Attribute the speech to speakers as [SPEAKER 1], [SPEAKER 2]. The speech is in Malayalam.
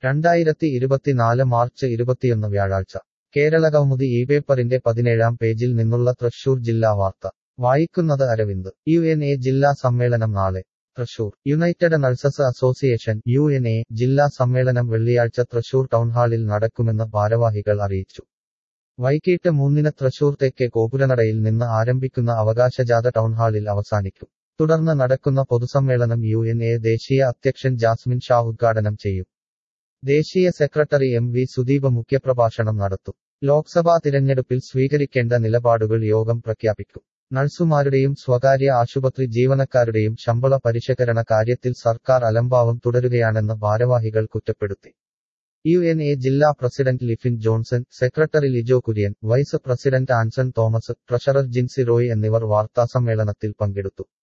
[SPEAKER 1] രണ്ടായിരത്തി ഇരുപത്തിനാല് മാർച്ച് ഇരുപത്തിയൊന്ന് വ്യാഴാഴ്ച കേരളകൗമുദി ഈ പേപ്പറിന്റെ പതിനേഴാം പേജിൽ നിന്നുള്ള തൃശൂർ ജില്ലാ വാർത്ത വായിക്കുന്നത് അരവിന്ദ് യു എൻ എ ജില്ലാ സമ്മേളനം നാളെ Thrissur united nurses association U N A ജില്ലാ സമ്മേളനം വെള്ളിയാഴ്ച തൃശൂർ ടൗൺഹാളിൽ നടക്കുമെന്ന് ഭാരവാഹികൾ അറിയിച്ചു വൈകിട്ട് മൂന്നിന് തൃശൂർ തെക്കേ ഗോപുരനടയിൽ നിന്ന് ആരംഭിക്കുന്ന അവകാശജാഥ ടൗൺഹാളിൽ അവസാനിക്കും തുടർന്ന് നടക്കുന്ന പൊതുസമ്മേളനം യു എൻ എ ദേശീയ അധ്യക്ഷൻ ജാസ്മിൻ ഷാ ഉദ്ഘാടനം ചെയ്യും ദേശീയ സെക്രട്ടറി എം വി സുദീപ് മുഖ്യപ്രഭാഷണം നടത്തും ലോക്സഭാ തിരഞ്ഞെടുപ്പിൽ സ്വീകരിക്കേണ്ട നിലപാടുകൾ യോഗം പ്രഖ്യാപിക്കും നഴ്സുമാരുടെയും സ്വകാര്യ ആശുപത്രി ജീവനക്കാരുടെയും ശമ്പള പരിഷ്കരണ കാര്യത്തിൽ സർക്കാർ അലംഭാവം തുടരുകയാണെന്ന് ഭാരവാഹികൾ കുറ്റപ്പെടുത്തി യു എൻ എ ജില്ലാ president Lifin Johnson secretary Lijo Kurian vice president Anson Thomas treasurer Jincy Roy എന്നിവർ വാർത്താസമ്മേളനത്തിൽ പങ്കെടുത്തു